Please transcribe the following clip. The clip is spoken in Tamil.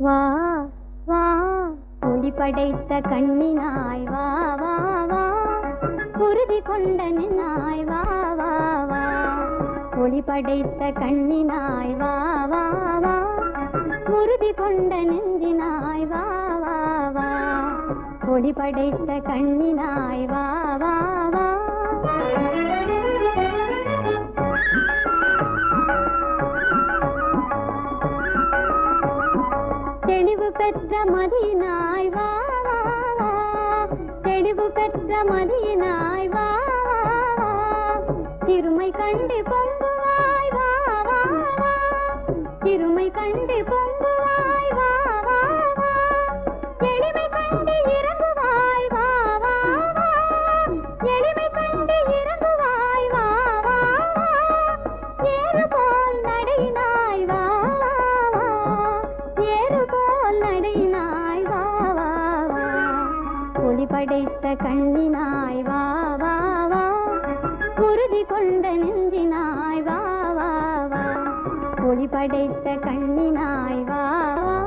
வா வா ஒளி படைத்த கண்ணினாய் வா வா வா உறுதி கொண்ட நின்னாய் வா வா வா ஒளி படைத்த கண்ணினாய் வா வா வா உறுதி கொண்ட நெஞ்சினாய் வா வா வா ஒளி படைத்த கண்ணினாய் வா வா வா தெளிவு பெற்ற மதியினாய் வா வா, வா. தெளிவு பெற்ற மதியினாய் வா வா, வா. சிறுமை கண்டு பொங்குவாய் வா வா, வா. சிறுமை கண்டு பொங்குவாய் வா வா, வா. எளிமை கண்டு இறங்குவாய் வா வா, வா. எளிமை கண்டு இறங்குவாய் வா வா, வா. ஏறு போல் நடையினாய் வா வா, வா. ஏறு போல் நடையினாய் வா வா, வா. ஒளி படைத்த கண்ணினாய் வா வா வா உறுதி கொண்ட நெஞ்சினாய் வா வா வா ஒளி படைத்த கண்ணினாய் வா வா